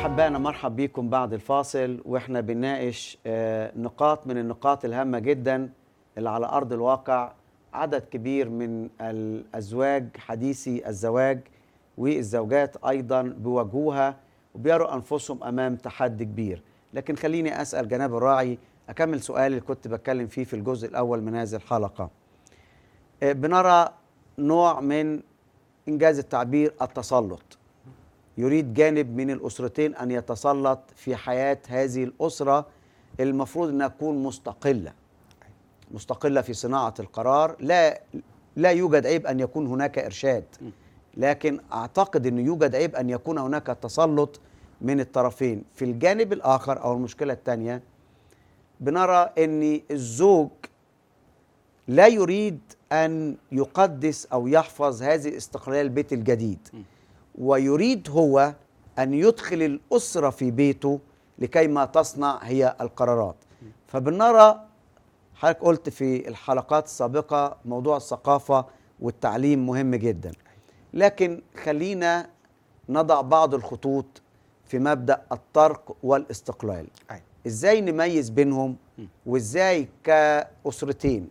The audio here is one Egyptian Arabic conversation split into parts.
أحبائنا مرحب بكم بعد الفاصل وإحنا بنناقش آه، نقاط من النقاط الهامة جدا اللي على أرض الواقع عدد كبير من الأزواج حديثي الزواج والزوجات أيضا بيواجهوها وبيروا أنفسهم أمام تحدي كبير لكن خليني أسأل جناب الراعي أكمل سؤالي اللي كنت بتكلم فيه في الجزء الأول من هذه الحلقة آه، بنرى نوع من إنجاز التعبير التسلط يريد جانب من الأسرتين أن يتسلط في حياة هذه الأسرة المفروض أنها تكون مستقلة مستقلة في صناعة القرار لا لا يوجد عيب أن يكون هناك إرشاد لكن أعتقد أنه يوجد عيب أن يكون هناك تسلط من الطرفين في الجانب الآخر أو المشكلة الثانية بنرى أن الزوج لا يريد أن يقدس أو يحفظ هذه استقلال البيت الجديد ويريد هو أن يدخل الأسرة في بيته لكي ما تصنع هي القرارات فبنرى حضرتك قلت في الحلقات السابقة موضوع الثقافة والتعليم مهم جدا لكن خلينا نضع بعض الخطوط في مبدأ الترك والاستقلال أي. ازاي نميز بينهم وازاي كأسرتين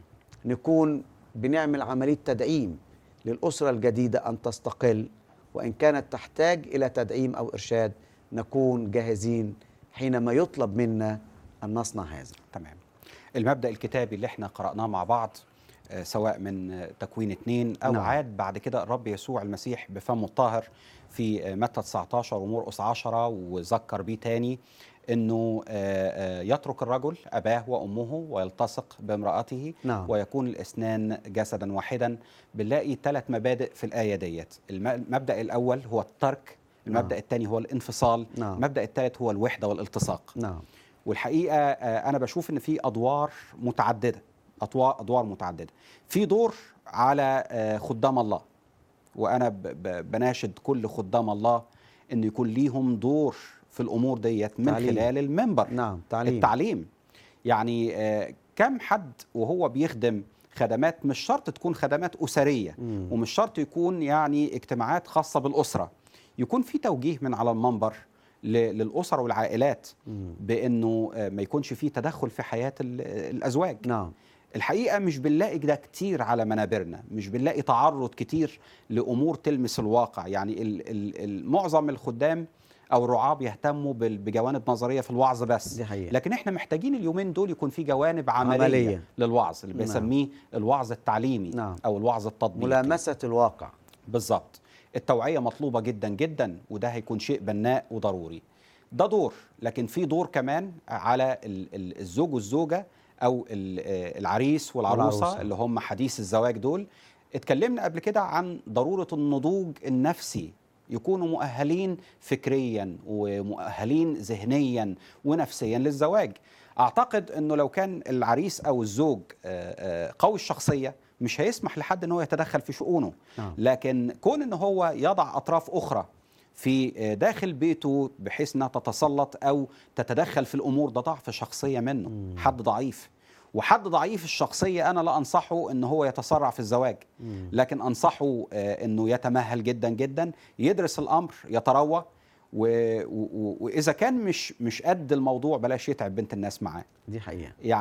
نكون بنعمل عملية تدعيم للأسرة الجديدة أن تستقل وإن كانت تحتاج إلى تدعيم أو إرشاد نكون جاهزين حينما يطلب منا أن نصنع هذا تمام المبدأ الكتابي اللي احنا قرأناه مع بعض آه، سواء من آه، تكوين اتنين أو نعم. نعم. عاد بعد كده الرب يسوع المسيح بفمه الطاهر في آه، متى 19 ومرقس 10 وذكر بيه تاني انه آه، آه، يترك الرجل اباه وامه ويلتصق بامراته نعم. ويكون الاثنان جسدا واحدا بنلاقي ثلاث مبادئ في الايه ديت الم- المبدا الاول هو الترك المبدا نعم. الثاني هو الانفصال نعم. المبدا الثالث هو الوحده والالتصاق نعم والحقيقه آه، انا بشوف ان في ادوار متعدده أطوا- ادوار متعدده في دور على آه، خدام الله وانا ب- ب- بناشد كل خدام الله ان يكون ليهم دور في الامور ديت من تعليم. خلال المنبر نعم تعليم التعليم يعني آه، كم حد وهو بيخدم خدمات مش شرط تكون خدمات أسرية مم. ومش شرط يكون يعني اجتماعات خاصة بالأسرة يكون في توجيه من على المنبر ل- للأسر والعائلات مم. بأنه آه، ما يكونش في تدخل في حياة ال- الأزواج نعم الحقيقة مش بنلاقي ده كتير على منابرنا مش بنلاقي تعرض كتير لأمور تلمس الواقع يعني ال- ال- ال- معظم الخدام أو الرعاة بيهتموا بال- بجوانب نظرية في الوعظ بس دي حقيقة. لكن احنا محتاجين اليومين دول يكون في جوانب عملية, عملية. عملية. للوعظ اللي نعم. بيسميه الوعظ التعليمي نعم. أو الوعظ التطبيقي ملامسة الواقع بالظبط التوعية مطلوبة جدا جدا وده هيكون شيء بناء وضروري ده دور لكن في دور كمان على ال- ال- الزوج والزوجة أو ال- آه، العريس والعروسة, والعروسة. اللي هم حديث الزواج دول اتكلمنا قبل كده عن ضرورة النضوج النفسي يكونوا مؤهلين فكريا ومؤهلين ذهنيا ونفسيا للزواج اعتقد انه لو كان العريس او الزوج آه، آه، قوي الشخصيه مش هيسمح لحد ان هو يتدخل في شؤونه نعم. لكن كون ان هو يضع اطراف اخرى في آه، داخل بيته بحيث انها تتسلط او تتدخل في الامور ده ضعف شخصيه منه حد ضعيف وحد ضعيف الشخصيه انا لا انصحه ان هو يتسرع في الزواج لكن انصحه آه، انه يتمهل جدا جدا يدرس الامر يتروى و- و- و- واذا كان مش مش قد الموضوع بلاش يتعب بنت الناس معاه دي حقيقة يعني